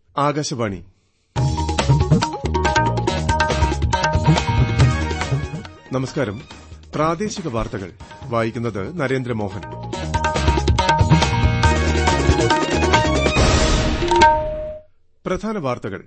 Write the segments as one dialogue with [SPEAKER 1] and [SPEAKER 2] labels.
[SPEAKER 1] ആകാശവാണി നമസ്കാരം പ്രാദേശിക വാർത്തകൾ വായിക്കുന്നത് നരേന്ദ്രമോഹൻ പ്രധാന വാർത്തകൾ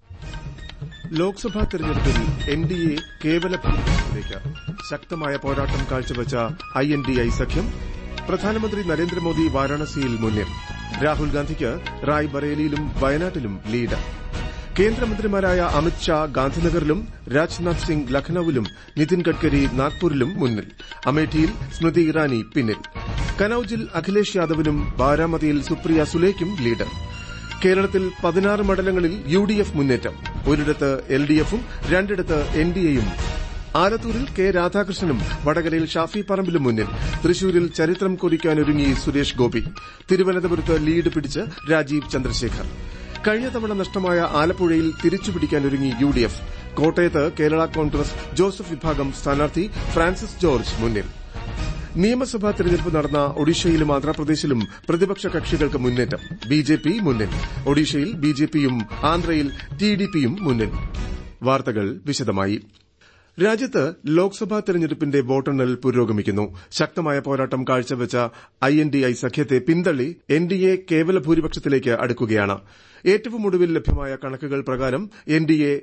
[SPEAKER 1] ലോക്സഭാ തെരഞ്ഞെടുപ്പിൽ എൻ ഡി എ കേവല ഭൂരിപക്ഷത്തിലേക്ക് ശക്തമായ പോരാട്ടം കാഴ്ചവച്ച ഐ എൻ ഡി ഐ സഖ്യം പ്രധാനമന്ത്രി നരേന്ദ്രമോദി വാരാണസിയിൽ മുന്നിൽ രാഹുൽ ഗാന്ധിക്ക് റായ് ബറേലിയിലും വയനാട്ടിലും ലീഡ് കേന്ദ്രമന്ത്രിമാരായ അമിത് ഷാ ഗാന്ധിനഗറിലും രാജ്നാഥ് സിംഗ് ലഖ്നൌവിലും നിതിൻ ഗഡ്കരി നാഗ്പൂരിലും മുന്നിൽ അമേഠിയിൽ സ്മൃതി ഇറാനി പിന്നിൽ കനൌജിൽ അഖിലേഷ് യാദവിനും ബാരാമതിയിൽ സുപ്രിയ സുലേക്കും ലീഡ് കേരളത്തിൽ പതിനാറ് മണ്ഡലങ്ങളിൽ യു ഡി എഫ് മുന്നേറ്റം ഒരിടത്ത് എൽ ഡി എഫും രണ്ടിടത്ത് എൻ ഡി എയും ആലത്തൂരിൽ കെ രാധാകൃഷ്ണനും വടകരയിൽ ഷാഫി പറമ്പിലും മുന്നിൽ തൃശൂരിൽ ചരിത്രം കുറിക്കാനൊരുങ്ങി സുരേഷ് ഗോപി തിരുവനന്തപുരത്ത് ലീഡ് പിടിച്ച് രാജീവ് ചന്ദ്രശേഖർ കഴിഞ്ഞ തവണ നഷ്ടമായ ആലപ്പുഴയിൽ തിരിച്ചുപിടിക്കാനൊരുങ്ങി യു ഡി എഫ് കോട്ടയത്ത് കേരള കോൺഗ്രസ് ജോസഫ് വിഭാഗം സ്ഥാനാർത്ഥി ഫ്രാൻസിസ് ജോർജ് മുന്നിൽ നിയമസഭാ തെരഞ്ഞെടുപ്പ് നടന്ന ഒഡീഷയിലും ആന്ധ്രാപ്രദേശിലും പ്രതിപക്ഷ കക്ഷികൾക്ക് മുന്നേറ്റം ബിജെപി മുന്നിൽ ഒഡീഷയിൽ ബിജെപിയും ആന്ധ്രയിൽ ടിഡിപിയും മുന്നിൽ വാർത്തകൾ വിശദമായി രാജ്യത്ത് ലോക്സഭാ തെരഞ്ഞെടുപ്പിന്റെ വോട്ടെണ്ണൽ പുരോഗമിക്കുന്നു ശക്തമായ പോരാട്ടം കാഴ്ചവെച്ച ഐ എൻ ഡി ഐ സഖ്യത്തെ പിന്തള്ളി എൻ ഡി എ കേവല ഭൂരിപക്ഷത്തിലേക്ക് അടുക്കുകയാണ് ഏറ്റവും ഒടുവിൽ ലഭ്യമായ കണക്കുകൾ പ്രകാരം എൻ ഡി എ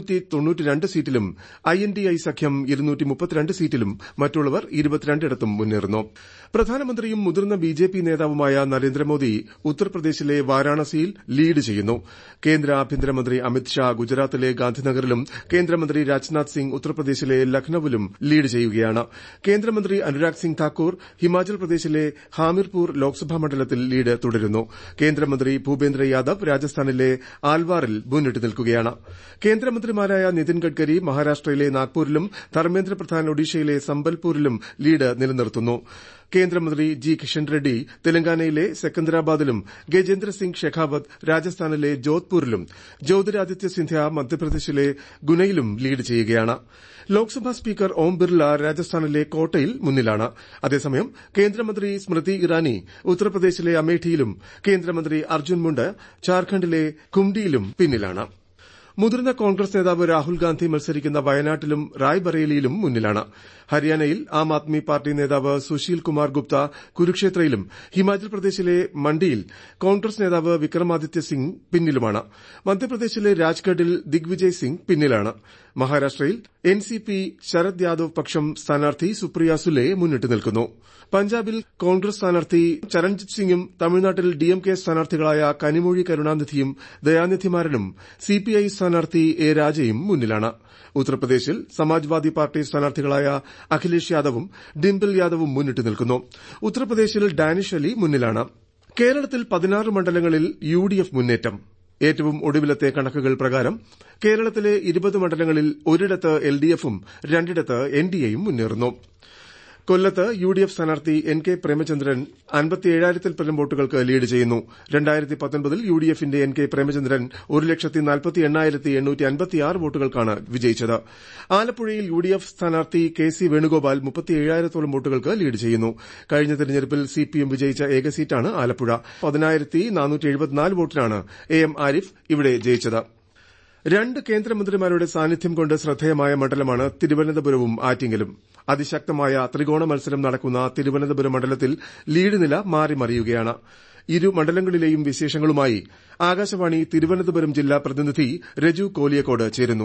[SPEAKER 1] സീറ്റിലും ഐ എൻ ഡി ഐ സഖ്യം സീറ്റിലും മറ്റുള്ളവർ ഇരുപത്തിരണ്ടിടത്തും മുന്നേറുന്നു പ്രധാനമന്ത്രിയും മുതിർന്ന ബി ജെ പി നേതാവുമായ നരേന്ദ്രമോദി ഉത്തർപ്രദേശിലെ വാരാണസിയിൽ ലീഡ് ചെയ്യുന്നു കേന്ദ്ര ആഭ്യന്തരമന്ത്രി അമിത് ഷാ ഗുജറാത്തിലെ ഗാന്ധിനഗറിലും കേന്ദ്രമന്ത്രി രാജ്നാഥ് സിംഗ് ഉത്തർപ്രദേശിലെ ലഖ്നൌവിലും ലീഡ് ചെയ്യുകയാണ് കേന്ദ്രമന്ത്രി അനുരാഗ് സിംഗ് താക്കൂർ ഹിമാചൽ പ്രദേശിലെ ഹാമിർപൂർ ലോക്സഭാ മണ്ഡലത്തിൽ ലീഡ് തുടരുന്നു കേന്ദ്രമന്ത്രി ഭൂപേന്ദ്ര യാദവ് രാജസ്ഥാനിലെ ആൽവാറിൽ മുന്നിട്ട് നിൽക്കുകയാണ് കേന്ദ്രമന്ത്രിമാരായ നിതിൻ ഗഡ്കരി മഹാരാഷ്ട്രയിലെ നാഗ്പൂരിലും ധർമ്മേന്ദ്ര പ്രധാൻ ഒഡീഷയിലെ സംബൽപൂരിലും ലീഡ് നിലനിർത്തുന്നു കേന്ദ്രമന്ത്രി ജി കിഷൻ റെഡ്ഡി തെലങ്കാനയിലെ സെക്കന്തരാബാദിലും ഗജേന്ദ്ര സിംഗ് ഷെഖാവത്ത് രാജസ്ഥാനിലെ ജോധ്പൂരിലും ജ്യോതിരാദിത്യ സിന്ധ്യ മധ്യപ്രദേശിലെ ഗുനയിലും ലീഡ് ചെയ്യുകയാണ് ലോക്സഭാ സ്പീക്കർ ഓം ബിർല രാജസ്ഥാനിലെ കോട്ടയിൽ മുന്നിലാണ് അതേസമയം കേന്ദ്രമന്ത്രി സ്മൃതി ഇറാനി ഉത്തർപ്രദേശിലെ അമേഠിയിലും കേന്ദ്രമന്ത്രി അർജുൻ മുണ്ട ജാർഖണ്ഡിലെ കുംഡിയിലും പിന്നിലാണ് മുതിർന്ന കോൺഗ്രസ് നേതാവ് രാഹുൽ ഗാന്ധി മത്സരിക്കുന്ന വയനാട്ടിലും റായ്ബറേലിയിലും മുന്നിലാണ് ഹരിയാനയിൽ ആം ആദ്മി പാർട്ടി നേതാവ് സുശീൽ കുമാർ ഗുപ്ത കുരുക്ഷേത്രയിലും ഹിമാചൽ പ്രദേശിലെ മണ്ഡിയിൽ കോൺഗ്രസ് നേതാവ് വിക്രമാദിത്യ സിംഗ് പിന്നിലുമാണ് മധ്യപ്രദേശിലെ രാജ്ഗഡിൽ ദിഗ്വിജയ് സിംഗ് പിന്നിലാണ് മഹാരാഷ്ട്രയിൽ N C P Sharad Yadav പക്ഷം സ്ഥാനാർത്ഥി സുപ്രിയ സുലെ മുന്നിട്ട് നിൽക്കുന്നു പഞ്ചാബിൽ കോൺഗ്രസ് സ്ഥാനാർത്ഥി ചരൺജിത് സിംഗും തമിഴ്നാട്ടിൽ ഡിഎംകെ സ്ഥാനാർത്ഥികളായ കനിമൊഴി കരുണാനിധിയും ദയാനിധിമാരനും സിപിഐ സ്ഥാനാർത്ഥി എ രാജയും മുന്നിലാണ് ഉത്തർപ്രദേശിൽ സമാജ്വാദി പാർട്ടി സ്ഥാനാർത്ഥികളായ അഖിലേഷ് യാദവും ഡിംപിൾ യാദവും മുന്നിട്ട് നിൽക്കുന്നു ഉത്തർപ്രദേശിൽ ഡാനിഷ് അലി മുന്നിലാണ് കേരളത്തിൽ പതിനാറ് മണ്ഡലങ്ങളിൽ യു ഡി എഫ് മുന്നേറ്റം ഏറ്റവും ഒടുവിലത്തെ കണക്കുകൾ പ്രകാരം കേരളത്തിലെ ഇരുപത് മണ്ഡലങ്ങളിൽ ഒരിടത്ത് എൽ ഡി എഫും രണ്ടിടത്ത് എൻ ഡി എയും മുന്നേറുന്നു കൊല്ലത്ത് യു ഡി എഫ് സ്ഥാനാർത്ഥി എൻ കെ പ്രേമചന്ദ്രൻ അൻപത്തിയേഴായിരത്തിൽ പരം വോട്ടുകൾക്ക് ലീഡ് ചെയ്യുന്നു രണ്ടായിരത്തി പത്തൊൻപതിൽ യു ഡി എഫിന്റെ എൻ കെ പ്രേമചന്ദ്രൻ ഒരു ലക്ഷത്തി നാൽപ്പത്തി എണ്ണായിരത്തി എണ്ണൂറ്റി അൻപത്തിയാറ് വോട്ടുകൾക്കാണ് വിജയിച്ചത് ആലപ്പുഴയിൽ യു ഡി എഫ് സ്ഥാനാർത്ഥി കെ സി വേണുഗോപാൽ മുപ്പത്തിയേഴായിരത്തോളം വോട്ടുകൾക്ക് ലീഡ് ചെയ്യുന്നു കഴിഞ്ഞ തെരഞ്ഞെടുപ്പിൽ സിപിഎം വിജയിച്ച ഏക സീറ്റാണ് ആലപ്പുഴ പതിനായിരത്തി നാനൂറ്റി എഴുപത്തിനാല് വോട്ടിനാണ് എ എം ആരിഫ് ഇവിടെ ജയിച്ചത് രണ്ട് കേന്ദ്രമന്ത്രിമാരുടെ സാന്നിധ്യം കൊണ്ട് ശ്രദ്ധേയമായ മണ്ഡലമാണ് തിരുവനന്തപുരവും ആറ്റിങ്ങലും അതിശക്തമായ ത്രികോണ മത്സരം നടക്കുന്ന തിരുവനന്തപുരം മണ്ഡലത്തിൽ ലീഡ് നില മാറിമറിയുകയാണ് ഇരു മണ്ഡലങ്ങളിലെയും വിശേഷങ്ങളുമായി ആകാശവാണി തിരുവനന്തപുരം ജില്ലാ പ്രതിനിധി രജു കോലിയക്കോട് ചേരുന്നു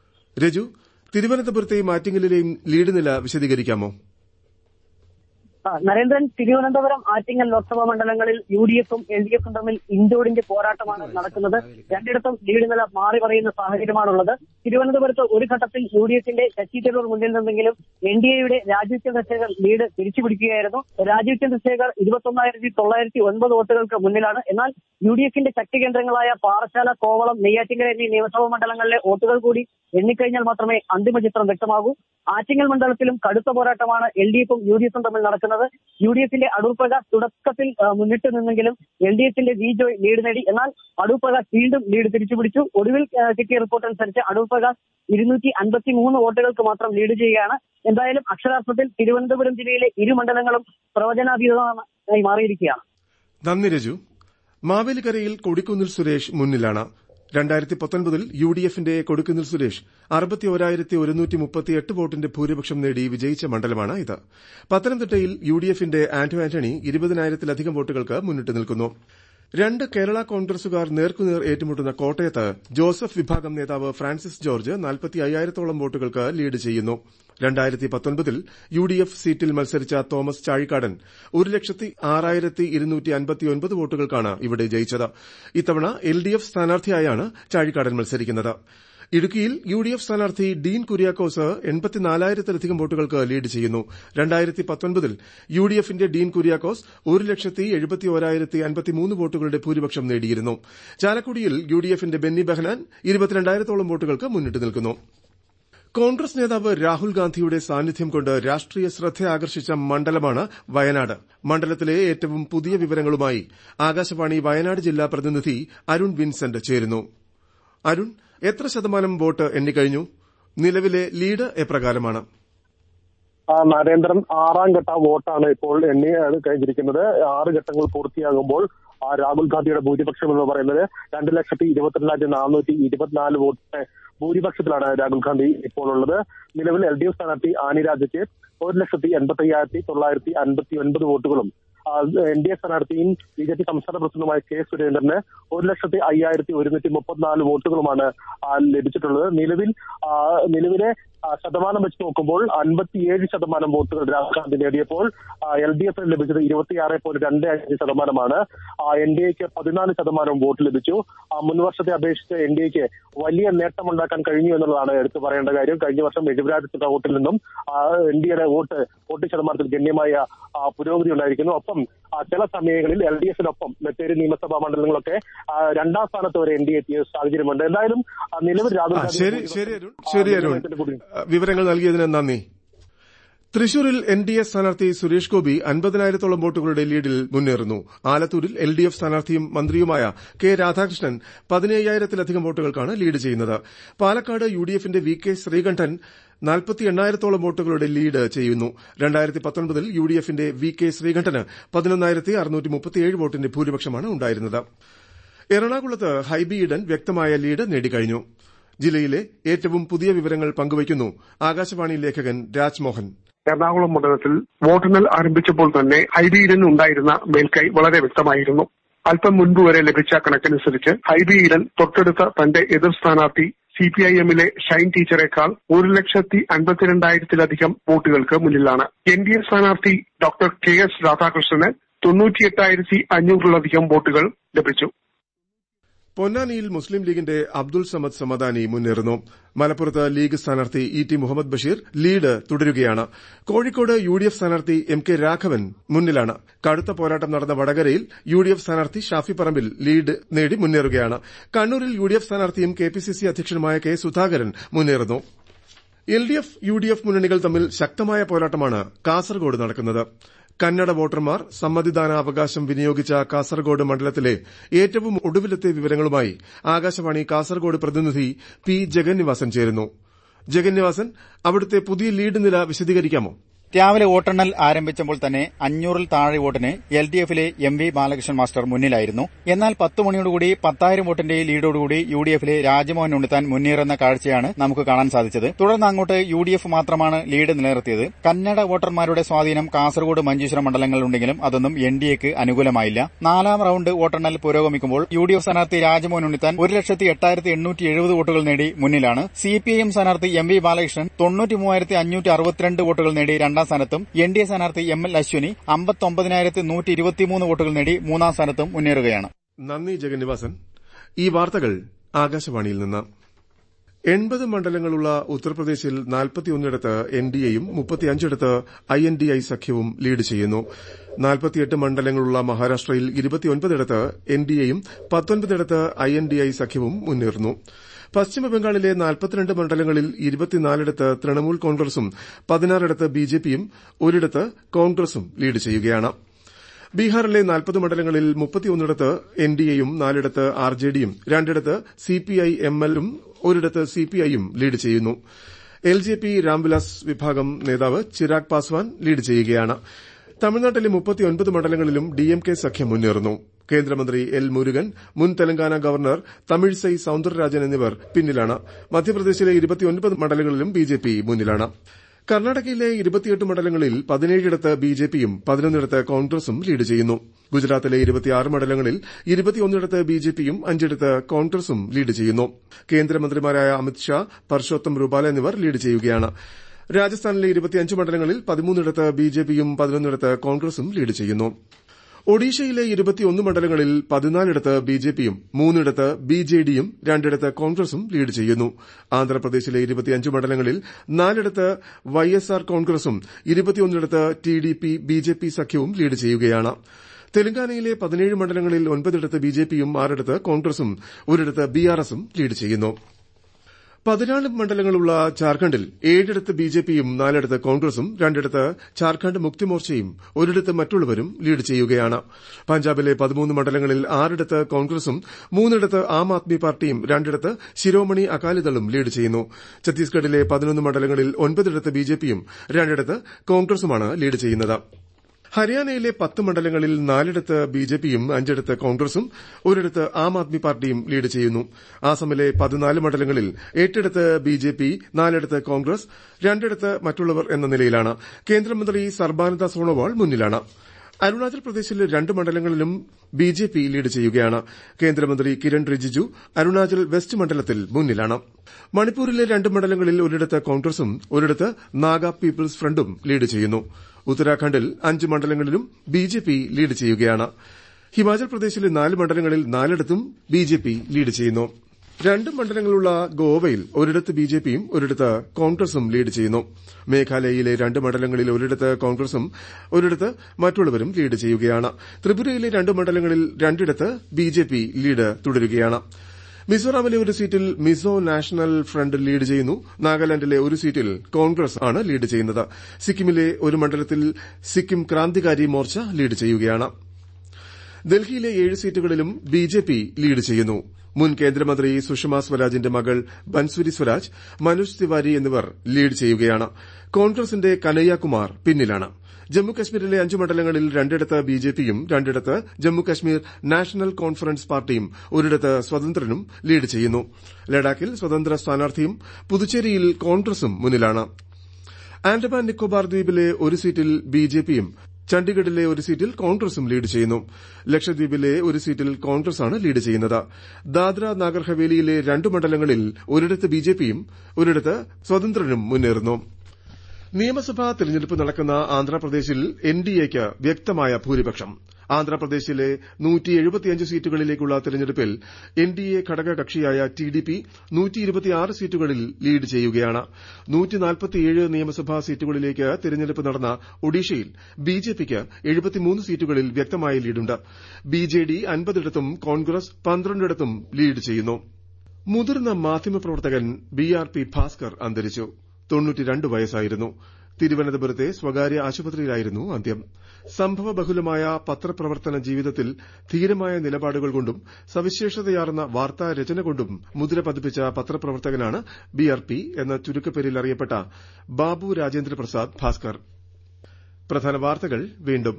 [SPEAKER 1] രജു തിരുവനന്തപുരത്തെയും ആറ്റിങ്ങലിലെയും ലീഡ് നില വിശദീകരിക്കാമോ
[SPEAKER 2] നരേന്ദ്രൻ തിരുവനന്തപുരം ആറ്റിങ്ങൽ ലോക്സഭാ മണ്ഡലങ്ങളിൽ യു ഡി എഫും എൽ ഡി എഫും തമ്മിൽ ഇഞ്ചോടിഞ്ച് പോരാട്ടമാണ് നടക്കുന്നത് രണ്ടിടത്തും ലീഡ് നില മാറി പറയുന്ന സാഹചര്യമാണുള്ളത് തിരുവനന്തപുരത്ത് ഒരു ഘട്ടത്തിൽ യു ഡി എഫിന്റെ ശശി തരൂർ മുന്നിൽ നിന്നെങ്കിലും എൻ ഡി എയുടെ രാജീവ് ചന്ദ്രശേഖർ ലീഡ് തിരിച്ചുപിടിക്കുകയായിരുന്നു രാജീവ് ചന്ദ്രശേഖർ ഇരുപത്തൊന്നായിരത്തി തൊള്ളായിരത്തി ഒൻപത് വോട്ടുകൾക്ക് മുന്നിലാണ് എന്നാൽ യു ഡി എഫിന്റെ ശക്തി കേന്ദ്രങ്ങളായ പാറശാല കോവളം നെയ്യാറ്റിങ്കര എന്നീ നിയമസഭാ മണ്ഡലങ്ങളിലെ വോട്ടുകൾ കൂടി എണ്ണിക്കഴിഞ്ഞാൽ മാത്രമേ അന്തിമ ചിത്രം വ്യക്തമാകൂ ആറ്റിങ്ങൽ മണ്ഡലത്തിലും കടുത്ത പോരാട്ടമാണ് എൽ ഡി എഫും യു ഡി എഫും തമ്മിൽ നടക്കുന്നത് യു ഡി എഫിന്റെ അടൂർ പ്രകാശ് തുടക്കത്തിൽ മുന്നിട്ട് നിന്നെങ്കിലും എൽ ഡി എഫിന്റെ വി ജോയ് ലീഡ് നേടി എന്നാൽ അടൂർ പ്രകാശ് വീണ്ടും ലീഡ് തിരിച്ചുപിടിച്ചു ഒടുവിൽ കിട്ടിയ റിപ്പോർട്ട് അനുസരിച്ച് അടൂർ പ്രകാശ് ഇരുന്നൂറ്റി അൻപത്തി മൂന്ന് വോട്ടുകൾക്ക് മാത്രം ലീഡ് ചെയ്യുകയാണ് എന്തായാലും അക്ഷരാർത്ഥത്തിൽ തിരുവനന്തപുരം ജില്ലയിലെ ഇരു മണ്ഡലങ്ങളും പ്രവചനാതീതമായി മാറിയിരിക്കുകയാണ്
[SPEAKER 1] നന്ദി രജു മാവേലിക്കരയിൽ കൊടിക്കുന്നിൽ സുരേഷ് മുന്നിലാണ് രണ്ടായിരത്തി പത്തൊൻപതിൽ യു ഡി എഫിന്റെ കൊടിക്കുന്നിൽ സുരേഷ് അറുപത്തിയോരായിരത്തി ഒരുന്നൂറ്റി മുപ്പത്തിയെട്ട് വോട്ടിന്റെ ഭൂരിപക്ഷം നേടി വിജയിച്ച മണ്ഡലമാണ് ഇത് പത്തനംതിട്ടയിൽ യു ഡി എഫിന്റെ ആന്റോ ആന്റണി ഇരുപതിനായിരത്തിലധികം വോട്ടുകൾക്ക് മുന്നിട്ട് നിൽക്കുന്നു രണ്ട് കേരള കോൺഗ്രസുകാർ നേർക്കുനേർ ഏറ്റുമുട്ടുന്ന കോട്ടയത്ത് ജോസഫ് വിഭാഗം നേതാവ് ഫ്രാൻസിസ് ജോർജ് നാൽപ്പത്തി അയ്യായിരത്തോളം വോട്ടുകൾക്ക് ലീഡ് ചെയ്യുന്നു രണ്ടായിരത്തി പത്തൊൻപതിൽ യു ഡി എഫ് സീറ്റിൽ മത്സരിച്ച തോമസ് ചാഴിക്കാടൻ ഒരു ലക്ഷത്തി ആറായിരത്തി ഇരുന്നൂറ്റി അൻപത്തിയൊൻപത് വോട്ടുകൾക്കാണ് ഇവിടെ ജയിച്ചത് ഇത്തവണ എൽ ഡി എഫ് സ്ഥാനാർത്ഥിയായാണ് ചാഴിക്കാടൻ മത്സരിക്കുന്നത് ഇടുക്കിയിൽ യു ഡി എഫ് സ്ഥാനാർത്ഥി ഡീൻ കുര്യാക്കോസ് എൺപത്തിനാലായിരത്തിലധികം വോട്ടുകൾക്ക് ലീഡ് ചെയ്യുന്നു രണ്ടായിരത്തി പത്തൊൻപതിൽ യു ഡി എഫിന്റെ ഡീൻ കുര്യാക്കോസ് ഒരു ലക്ഷത്തി എഴുപത്തിയോരായിരത്തി അൻപത്തിമൂന്ന് വോട്ടുകളുടെ ഭൂരിപക്ഷം നേടിയിരുന്നു ചാലക്കുടിയിൽ യു ഡി എഫിന്റെ ബെന്നി ബെഹനാൻ ഇരുപത്തിരണ്ടായിരത്തോളം വോട്ടുകൾക്ക് മുന്നിട്ട് നിൽക്കുന്നു കോൺഗ്രസ് നേതാവ് രാഹുൽ ഗാന്ധിയുടെ സാന്നിധ്യം കൊണ്ട് രാഷ്ട്രീയ ശ്രദ്ധ ആകർഷിച്ച മണ്ഡലമാണ് വയനാട് മണ്ഡലത്തിലെ ഏറ്റവും പുതിയ വിവരങ്ങളുമായി ആകാശവാണി വയനാട് ജില്ലാ പ്രതിനിധി അരുൺ വിൻസെന്റ് ചേരുന്നു അരുൺ എത്ര ശതമാനം വോട്ട് എണ്ണിക്കഴിഞ്ഞു നിലവിലെ ലീഡ് എപ്രകാരമാണ്
[SPEAKER 3] നരേന്ദ്രൻ ആറാം ഘട്ട വോട്ടാണ് ഇപ്പോൾ എണ്ണി കഴിഞ്ഞിരിക്കുന്നത് ആറ് ഘട്ടങ്ങൾ പൂർത്തിയാകുമ്പോൾ രാഹുൽ ഗാന്ധിയുടെ ഭൂരിപക്ഷം എന്ന് പറയുന്നത് രണ്ട് ലക്ഷത്തി ഇരുപത്തിരണ്ടായിരത്തി നാനൂറ്റി ഇരുപത്തിനാല് വോട്ടിന്റെ ഭൂരിപക്ഷത്തിലാണ് രാഹുൽ ഗാന്ധി ഇപ്പോൾ ഉള്ളത് നിലവിൽ എൽ ഡി എഫ് സ്ഥാനാർത്ഥി ആനി രാജയ്ക്ക് ഒരു ലക്ഷത്തി എൺപത്തി അയ്യായിരത്തി തൊള്ളായിരത്തി അൻപത്തി ഒൻപത് വോട്ടുകളും എൻ ഡി എ സ്ഥാനാർത്ഥിയും ബി ജെ പി സംസ്ഥാന പ്രസിഡന്റുമായ കെ സുരേന്ദ്രന് ഒരു ലക്ഷത്തി അയ്യായിരത്തി ഒരുന്നൂറ്റി മുപ്പത്തിനാല് വോട്ടുകളുമാണ് ലഭിച്ചിട്ടുള്ളത് നിലവിൽ നിലവിലെ ശതമാനം വെച്ച് നോക്കുമ്പോൾ അൻപത്തിയേഴ് ശതമാനം വോട്ടുകൾ രാഹുൽ ഗാന്ധി നേടിയപ്പോൾ എൽ ഡി എഫിന് ലഭിച്ചത് ഇരുപത്തിയാറ് പോയിന്റ് രണ്ട് അഞ്ച് ശതമാനമാണ് എൻ ഡി എക്ക് പതിനാല് ശതമാനം വോട്ട് ലഭിച്ചു മുൻ വർഷത്തെ അപേക്ഷിച്ച് എൻ ഡി എക്ക് വലിയ നേട്ടമുണ്ടാക്കാൻ കഴിഞ്ഞു എന്നുള്ളതാണ് എടുത്തു പറയേണ്ട കാര്യം കഴിഞ്ഞ വർഷം എഴുപതിനായിരത്തി വോട്ടിൽ നിന്നും എൻ ഡി എയുടെ വോട്ട് വോട്ട് ശതമാനത്തിൽ ഗണ്യമായ പുരോഗതി ഉണ്ടായിരിക്കുന്നു ഒപ്പം ചില സമയങ്ങളിൽ എൽ ഡി എഫിനൊപ്പം മറ്റൊരു നിയമസഭാ മണ്ഡലങ്ങളൊക്കെ രണ്ടാം സ്ഥാനത്ത് വരെ എൻ ഡി എത്തിയ സാഹചര്യമുണ്ട് എന്തായാലും നിലവിൽ രാഹുൽ
[SPEAKER 1] ശരി ശരി അരുൺ ശരി അരുൺ വിവരങ്ങൾ നൽകിയതിന് നന്ദി തൃശൂരിൽ എൻ ഡി എ സ്ഥാനാർത്ഥി സുരേഷ് ഗോപി അൻപതിനായിരത്തോളം വോട്ടുകളുടെ ലീഡിൽ മുന്നേറുന്നു ആലത്തൂരിൽ എൽ ഡി എഫ് സ്ഥാനാർത്ഥിയും മന്ത്രിയുമായ കെ രാധാകൃഷ്ണൻ പതിനയ്യായിരത്തിലധികം വോട്ടുകൾക്കാണ് ലീഡ് ചെയ്യുന്നത് പാലക്കാട് യു ഡി എഫിന്റെ വി കെ ശ്രീകണ്ഠൻ നാൽപ്പത്തി എണ്ണായിരത്തോളം വോട്ടുകളുടെ ലീഡ് ചെയ്യുന്നു രണ്ടായിരത്തി പത്തൊൻപതിൽ യു ഡി എഫിന്റെ വി കെ ശ്രീകണ്ഠന് പതിനൊന്നായിരത്തി അറുന്നൂറ്റി മുപ്പത്തിയേഴ് വോട്ടിന്റെ ഭൂരിപക്ഷമാണ് ഉണ്ടായിരുന്നത് എറണാകുളത്ത് ഹൈബി ഈഡൻ വ്യക്തമായ ലീഡ് നേടിക്കഴിഞ്ഞു ജില്ലയിലെ ഏറ്റവും പുതിയ വിവരങ്ങൾ പങ്കുവയ്ക്കുന്നു ആകാശവാണി ലേഖകൻ രാജ്മോഹൻ
[SPEAKER 4] എറണാകുളം മണ്ഡലത്തിൽ വോട്ടെണ്ണൽ ആരംഭിച്ചപ്പോൾ തന്നെ ഹൈബി ഉണ്ടായിരുന്ന മേൽക്കൈ വളരെ വ്യക്തമായിരുന്നു അല്പം മുൻപ് വരെ ലഭിച്ച കണക്കനുസരിച്ച് ഹൈബി ഈഡൻ തൊട്ടടുത്ത തന്റെ എതിർ സ്ഥാനാർത്ഥി സി പി ഐ എമ്മിലെ ഷൈൻ ടീച്ചറേക്കാൾ ഒരു ലക്ഷത്തി അൻപത്തിരണ്ടായിരത്തിലധികം വോട്ടുകൾക്ക് മുന്നിലാണ് എൻ ഡി എ സ്ഥാനാർത്ഥി ഡോക്ടർ കെ എസ് രാധാകൃഷ്ണന് തൊണ്ണൂറ്റിയെട്ടായിരത്തി അഞ്ഞൂറിലധികം വോട്ടുകൾ ലഭിച്ചു
[SPEAKER 1] പൊന്നാനിയിൽ മുസ്ലിം ലീഗിന്റെ അബ്ദുൾ സമദ് സമദാനി മുന്നേറുന്നു മലപ്പുറത്ത് ലീഗ് സ്ഥാനാർത്ഥി E T Muhammad Basheer lead തുടരുകയാണ് കോഴിക്കോട് യു ഡി എഫ് സ്ഥാനാർത്ഥി എം കെ രാഘവൻ മുന്നിലാണ് കടുത്ത പോരാട്ടം നടന്ന വടകരയിൽ യു ഡി എഫ് സ്ഥാനാർത്ഥി ഷാഫി പറമ്പിൽ ലീഡ് നേടി മുന്നേറുകയാണ് കണ്ണൂരിൽ യു ഡി എഫ് സ്ഥാനാർത്ഥിയും കെ പി സി സി അധ്യക്ഷനുമായ കെ സുധാകരൻ മുന്നേറുന്നു L D F U D F മുന്നണികൾ തമ്മിൽ ശക്തമായ പോരാട്ടമാണ് കാസർഗോഡ് നടക്കുന്നത് കന്നഡ വോട്ടർമാർ സമ്മതിദാനാവകാശം വിനിയോഗിച്ച കാസർഗോഡ് മണ്ഡലത്തിലെ ഏറ്റവും ഒടുവിലത്തെ വിവരങ്ങളുമായി ആകാശവാണി കാസർഗോഡ് പ്രതിനിധി പി ജഗന്നിവാസൻ ചേരുന്നു ജഗന്നിവാസൻ അവിടുത്തെ പുതിയ ലീഡ് നില വിശദീകരിക്കാമോ
[SPEAKER 5] രാവിലെ വോട്ടെണ്ണൽ ആരംഭിച്ചപ്പോൾ തന്നെ അഞ്ഞൂറിൽ താഴെ വോട്ടിന് എൽ ഡി എഫിലെ എം വി ബാലകൃഷ്ണൻ മാസ്റ്റർ മുന്നിലായിരുന്നു എന്നാൽ പത്ത് മണിയോടുകൂടി പത്തായിരം വോട്ടിന്റെ ലീഡോടുകൂടി യു ഡി എഫിലെ രാജ്മോഹൻ ഉണ്ണിത്താൻ മുന്നേറുന്ന കാഴ്ചയാണ് നമുക്ക് കാണാൻ സാധിച്ചത് തുടർന്ന് അങ്ങോട്ട് യു ഡി എഫ് മാത്രമാണ് ലീഡ് നിലനിർത്തിയത് കന്നഡ വോട്ടർമാരുടെ സ്വാധീനം കാസർഗോഡ് മഞ്ചേശ്വരം മണ്ഡലങ്ങളിലുണ്ടെങ്കിലും അതൊന്നും എൻ ഡി എക്ക് അനുകൂലമായില്ല നാലാം റൌണ്ട് വോട്ടെണ്ണൽ പുരോഗമിക്കുമ്പോൾ യു ഡി എഫ് സ്ഥാനാർത്ഥി രാജ്മോഹൻ ഉണ്ണിത്താൻ ഒരു ലക്ഷത്തി എട്ടായിരത്തി എണ്ണൂറ്റി എഴുപത് വോട്ടുകൾ നേടി മുന്നിലാണ് സി പി ഐ എം സ്ഥാനാർത്ഥി എം വി ബാലകൃഷ്ണൻ തൊണ്ണൂറ്റി മൂവായിരത്തി അഞ്ഞൂറ്റി അറുപത്തിരണ്ട് വോട്ടുകൾ നേടി രണ്ടാം സ്ഥാനത്തും എൻ ഡി എ സ്ഥാനാർത്ഥി എം എൽ അശ്വിനി അമ്പത്തൊമ്പതിനായിരത്തി നൂറ്റി ഇരുപത്തിമൂന്ന് വോട്ടുകൾ നേടി മൂന്നാം സ്ഥാനത്തും മുന്നേറുകയാണ്
[SPEAKER 1] നന്ദി ജഗന്നിവാസൻ ഈ വാർത്തകൾ ആകാശവാണിയിൽ നിന്ന് എൺപത് മണ്ഡലങ്ങളുള്ള ഉത്തർപ്രദേശിൽ നാൽപ്പത്തിയൊന്നിടത്ത് എൻ ഡി എയും മുപ്പത്തിയഞ്ചിടത്ത് ഐ എൻ ഡി ഐ സഖ്യവും ലീഡ് ചെയ്യുന്നു നാൽപ്പത്തിയെട്ട് മണ്ഡലങ്ങളുള്ള മഹാരാഷ്ട്രയിൽ ഇരുപത്തിയൊൻപതിടത്ത് എൻ ഡി എയും പത്തൊൻപതിടത്ത് ഐ എൻ ഡി ഐ സഖ്യവും മുന്നേറുന്നു പശ്ചിമബംഗാളിലെ നാൽപ്പത്തിരണ്ട് മണ്ഡലങ്ങളിൽ ഇരുപത്തിനാലിടത്ത് തൃണമൂൽ കോൺഗ്രസും പതിനാറിടത്ത് ബിജെപിയും ഒരിടത്ത് കോൺഗ്രസും ലീഡ് ചെയ്യുകയാണ് ബീഹാറിലെ നാൽപ്പത് മണ്ഡലങ്ങളിൽ മുപ്പത്തിയൊന്നിടത്ത് എൻ ഡി എയും നാലിടത്ത് ആർ ജെ ഡിയും രണ്ടിടത്ത് സിപിഐ എം എല്ലും ഒരിടത്ത് സിപിഐയും ലീഡ് ചെയ്യുന്നു എൽ ജെ പി രാംവിലാസ് വിഭാഗം നേതാവ് ചിരാഗ് പാസ്വാൻ ലീഡ് ചെയ്യുകയാണ് തമിഴ്നാട്ടിലെ മുപ്പത്തിയൊൻപത് മണ്ഡലങ്ങളിലും ഡിഎംകെ സഖ്യം മുന്നേറുന്നു കേന്ദ്രമന്ത്രി എൽ മുരുകൻ മുൻ തെലങ്കാന ഗവർണർ തമിഴിസൈ സൌന്ദരരാജൻ എന്നിവർ പിന്നിലാണ് മധ്യപ്രദേശിലെ ഇരുപത്തിയൊൻപത് മണ്ഡലങ്ങളിലും ബിജെപി മുന്നിലാണ് കർണാടകയിലെ ഇരുപത്തിയെട്ട് മണ്ഡലങ്ങളിൽ പതിനേഴിടത്ത് ബിജെപിയും പതിനൊന്നിടത്ത് കോൺഗ്രസും ലീഡ് ചെയ്യുന്നു ഗുജറാത്തിലെ ഇരുപത്തിയാറ് മണ്ഡലങ്ങളിൽ ഇരുപത്തിയൊന്നിടത്ത് ബിജെപിയും അഞ്ചിടത്ത് കോൺഗ്രസും ലീഡ് ചെയ്യുന്നു കേന്ദ്രമന്ത്രിമാരായ അമിത്ഷാ പർഷോത്തം റുപാല എന്നിവർ ലീഡ് ചെയ്യുകയാണ് രാജസ്ഥാനിലെ ഇരുപത്തിയഞ്ച് മണ്ഡലങ്ങളിൽ പതിമൂന്നിടത്ത് ബിജെപിയും പതിനൊന്നിടത്ത് കോൺഗ്രസും ലീഡ് ചെയ്യുന്നു ഒഡീഷയിലെ ഇരുപത്തിയൊന്ന് മണ്ഡലങ്ങളിൽ പതിനാലിടത്ത് ബിജെപിയും മൂന്നിടത്ത് ബിജെഡിയും രണ്ടിടത്ത് കോൺഗ്രസും ലീഡ് ചെയ്യുന്നു ആന്ധ്രാപ്രദേശിലെ ഇരുപത്തിയഞ്ച് മണ്ഡലങ്ങളിൽ നാലിടത്ത് വൈഎസ്ആർ കോൺഗ്രസും ഇരുപത്തിയൊന്നിടത്ത് ടിഡിപി ബിജെപി സഖ്യവും ലീഡ് ചെയ്യുകയാണ് തെലങ്കാനയിലെ പതിനേഴ് മണ്ഡലങ്ങളിൽ ഒൻപതിടത്ത് ബിജെപിയും ആറിടത്ത് കോൺഗ്രസും ഒരിടത്ത് ബിആർഎസും ലീഡ് ചെയ്യുന്നു പതിനാല് മണ്ഡലങ്ങളുള്ള ജാർഖണ്ഡിൽ ഏഴിടത്ത് ബിജെപിയും നാലിടത്ത് കോൺഗ്രസും രണ്ടിടത്ത് ജാർഖണ്ഡ് മുക്തിമോർച്ചയും ഒരിടത്ത് മറ്റുള്ളവരും ലീഡ് ചെയ്യുകയാണ് പഞ്ചാബിലെ പതിമൂന്ന് മണ്ഡലങ്ങളിൽ ആറിടത്ത് കോൺഗ്രസും മൂന്നിടത്ത് ആം ആദ്മി പാർട്ടിയും രണ്ടിടത്ത് ശിരോമണി അകാലിദളും ലീഡ് ചെയ്യുന്നു ഛത്തീസ്ഗഡിലെ പതിനൊന്ന് മണ്ഡലങ്ങളിൽ ഒൻപതിടത്ത് ബിജെപിയും രണ്ടിടത്ത് കോൺഗ്രസുമാണ് ലീഡ് ചെയ്യുന്നത് ഹരിയാനയിലെ പത്ത് മണ്ഡലങ്ങളിൽ നാലിടത്ത് ബിജെപിയും അഞ്ചിടത്ത് കോൺഗ്രസും ഒരിടത്ത് ആം ആദ്മി പാർട്ടിയും ലീഡ് ചെയ്യുന്നു ആസമിലെ പതിനാല് മണ്ഡലങ്ങളിൽ എട്ടിടത്ത് ബിജെപി നാലിടത്ത് കോൺഗ്രസ് രണ്ടിടത്ത് മറ്റുള്ളവർ എന്ന നിലയിലാണ് കേന്ദ്രമന്ത്രി സർബാനന്ദ സോണോവാൾ മുന്നിലാണ് അരുണാചൽ പ്രദേശിലെ രണ്ട് മണ്ഡലങ്ങളിലും ബിജെപി ലീഡ് ചെയ്യുകയാണ് കേന്ദ്രമന്ത്രി കിരൺ റിജിജു അരുണാചൽ വെസ്റ്റ് മണ്ഡലത്തിൽ മുന്നിലാണ് മണിപ്പൂരിലെ രണ്ട് മണ്ഡലങ്ങളിൽ ഒരിടത്ത് കോൺഗ്രസും ഒരിടത്ത് നാഗ പീപ്പിൾസ് ഫ്രണ്ടും ലീഡ് ചെയ്യുന്നു ഉത്തരാഖണ്ഡിൽ അഞ്ച് മണ്ഡലങ്ങളിലും ബിജെപി ലീഡ് ചെയ്യുകയാണ് ഹിമാചൽ പ്രദേശിലെ നാല് മണ്ഡലങ്ങളിൽ നാലിടത്തും ബിജെപി ലീഡ് ചെയ്യുന്നു രണ്ട് മണ്ഡലങ്ങളുള്ള ഗോവയിൽ ഒരിടത്ത് ബിജെപിയും ഒരിടത്ത് കോൺഗ്രസും ലീഡ് ചെയ്യുന്നു മേഘാലയയിലെ രണ്ട് മണ്ഡലങ്ങളിൽ ഒരിടത്ത് കോൺഗ്രസും ഒരിടത്ത് മറ്റുള്ളവരും ലീഡ് ചെയ്യുകയാണ് ത്രിപുരയിലെ രണ്ട് മണ്ഡലങ്ങളിൽ രണ്ടിടത്ത് ബിജെപി ലീഡ് തുടരുകയാണ് മിസോറാമിലെ ഒരു സീറ്റിൽ മിസോ നാഷണൽ ഫ്രണ്ട് ലീഡ് ചെയ്യുന്നു നാഗാലാൻഡിലെ ഒരു സീറ്റിൽ കോൺഗ്രസ് ആണ് ലീഡ് ചെയ്യുന്നത് സിക്കിമിലെ ഒരു മണ്ഡലത്തിൽ സിക്കിം ക്രാന്തികാരി മോർച്ച ലീഡ് ചെയ്യുകയാണ് ഡൽഹിയിലെ ഏഴ് സീറ്റുകളിലും ബിജെപി ലീഡ് ചെയ്യുന്നു മുൻ കേന്ദ്രമന്ത്രി സുഷമ സ്വരാജിന്റെ മകൾ ബൻസുരി സ്വരാജ് മനോജ് തിവാരി എന്നിവർ ലീഡ് ചെയ്യുകയാണ് കോൺഗ്രസിന്റെ കനയ്യകുമാർ പിന്നിലാണ് ജമ്മുകശ്മീരിലെ അഞ്ച് മണ്ഡലങ്ങളിൽ രണ്ടിടത്ത് ബിജെപിയും രണ്ടിടത്ത് ജമ്മുകശ്മീർ നാഷണൽ കോൺഫറൻസ് പാർട്ടിയും ഒരിടത്ത് സ്വതന്ത്രനും ലീഡ് ചെയ്യുന്നു ലഡാക്കിൽ സ്വതന്ത്ര സ്ഥാനാർത്ഥിയും പുതുച്ചേരിയിൽ കോൺഗ്രസും മുന്നിലാണ് ആൻഡമാൻ നിക്കോബാർ ദ്വീപിലെ ഒരു സീറ്റിൽ ബിജെപിയും ചണ്ഡിഗഡിലെ ഒരു സീറ്റിൽ കോൺഗ്രസും ലീഡ് ചെയ്യുന്നു ലക്ഷദ്വീപിലെ ഒരു സീറ്റിൽ കോൺഗ്രസാണ് ലീഡ് ചെയ്യുന്നത് ദാദ്ര നാഗർ ഹവേലിയിലെ രണ്ട് മണ്ഡലങ്ങളിൽ ഒരിടത്ത് ബിജെപിയും ഒരിടത്ത് സ്വതന്ത്രനും മുന്നേറുന്നു നിയമസഭാ തെരഞ്ഞെടുപ്പ് നടക്കുന്ന ആന്ധ്രാപ്രദേശിൽ എൻഡിഎക്ക് വ്യക്തമായ ഭൂരിപക്ഷം ആന്ധ്രാപ്രദേശിലെ സീറ്റുകളിലേക്കുള്ള തെരഞ്ഞെടുപ്പിൽ എൻഡിഎ ഘടകകക്ഷിയായ ടിഡിപി സീറ്റുകളിൽ ലീഡ് ചെയ്യുകയാണ് നിയമസഭാ സീറ്റുകളിലേക്ക് തെരഞ്ഞെടുപ്പ് നടന്ന ഒഡീഷയിൽ ബിജെപിക്ക് സീറ്റുകളിൽ വ്യക്തമായ ലീഡുണ്ട് ബിജെഡി അൻപതിടത്തും കോൺഗ്രസ് പന്ത്രണ്ടിടത്തും ലീഡ് ചെയ്യുന്നു മുതിർന്ന മാധ്യമപ്രവർത്തകൻ ബി ആർ പി ഭാസ്കർ അന്തരിച്ചു തൊണ്ണൂറ്റിരണ്ട് വയസ്സായിരുന്നു തിരുവനന്തപുരത്തെ സ്വകാര്യ ആശുപത്രിയിലായിരുന്നു അന്ത്യം സംഭവബഹുലമായ പത്രപ്രവർത്തന ജീവിതത്തിൽ ധീരമായ നിലപാടുകൾ കൊണ്ടും സവിശേഷതയാർന്ന വാർത്താ രചന കൊണ്ടും മുദ്ര പതിപ്പിച്ച പത്രപ്രവർത്തകനാണ് ബി ആർ പി എന്ന ചുരുക്കപ്പേരിൽ അറിയപ്പെട്ട ബാബു രാജേന്ദ്ര പ്രസാദ് ഭാസ്കർ പ്രധാന വാർത്തകൾ വീണ്ടും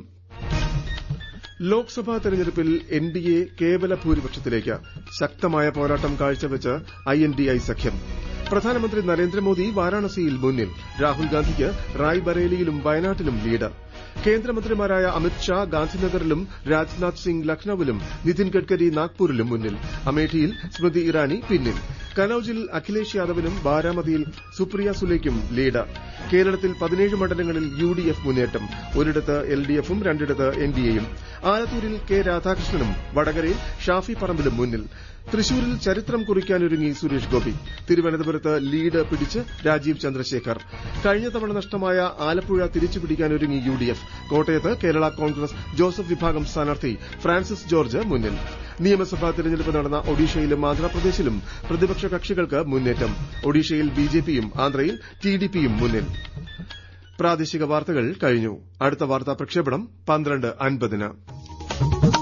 [SPEAKER 1] ലോക്സഭാ തെരഞ്ഞെടുപ്പിൽ എൻഡിഎ കേവല ഭൂരിപക്ഷത്തിലേക്ക് ശക്തമായ പോരാട്ടം കാഴ്ചവെച്ച് ഐഎൻഡിഐ സഖ്യം പ്രധാനമന്ത്രി നരേന്ദ്രമോദി വാരാണസിയിൽ മുന്നിൽ രാഹുൽ ഗാന്ധിക്ക് റായ്ബറേലിയിലും വയനാട്ടിലും ലീഡ് കേന്ദ്രമന്ത്രിമാരായ അമിത്ഷാ ഗാന്ധിനഗറിലും രാജ്നാഥ് സിംഗ് ലക്നൌവിലും നിതിൻ ഗഡ്കരി നാഗ്പൂരിലും മുന്നിൽ അമേഠിയിൽ സ്മൃതി ഇറാനി പിന്നിൽ കനൌജിൽ അഖിലേഷ് യാദവിനും ബാരാമതിയിൽ സുപ്രിയ സുലേക്കും ലീഡ് കേരളത്തിൽ പതിനേഴ് മണ്ഡലങ്ങളിൽ യു ഡി എഫ് മുന്നേറ്റം ഒരിടത്ത് എൽ ഡി എഫും രണ്ടിടത്ത് എൻ ഡി എയും ആലത്തൂരിൽ കെ രാധാകൃഷ്ണനും വടകരയിൽ ഷാഫി പറമ്പിലും മുന്നിൽ തൃശൂരിൽ ചരിത്രം കുറിക്കാനൊരുങ്ങി സുരേഷ് ഗോപി തിരുവനന്തപുരത്ത് ലീഡ് പിടിച്ച് രാജീവ് ചന്ദ്രശേഖർ കഴിഞ്ഞ തവണ നഷ്ടമായ ആലപ്പുഴ തിരിച്ചുപിടിക്കാനൊരുങ്ങി യു ഡി എഫ് കോട്ടയത്ത് കേരള കോൺഗ്രസ് ജോസഫ് വിഭാഗം സ്ഥാനാർത്ഥി ഫ്രാൻസിസ് ജോർജ് മുന്നിൽ നിയമസഭാ തെരഞ്ഞെടുപ്പ് നടന്ന ഒഡീഷയിലും ആന്ധ്രാപ്രദേശിലും പ്രതിപക്ഷ കക്ഷികൾക്ക് മുന്നേറ്റം ഒഡീഷയിൽ ബിജെപിയും ആന്ധ്രയിൽ ടിഡിപിയും മുന്നിൽ പ്രാദേശിക വാർത്തകൾ കഴിഞ്ഞു അടുത്ത വാർത്താ പ്രക്ഷേപണം പന്ത്രണ്ട് അൻപതിന്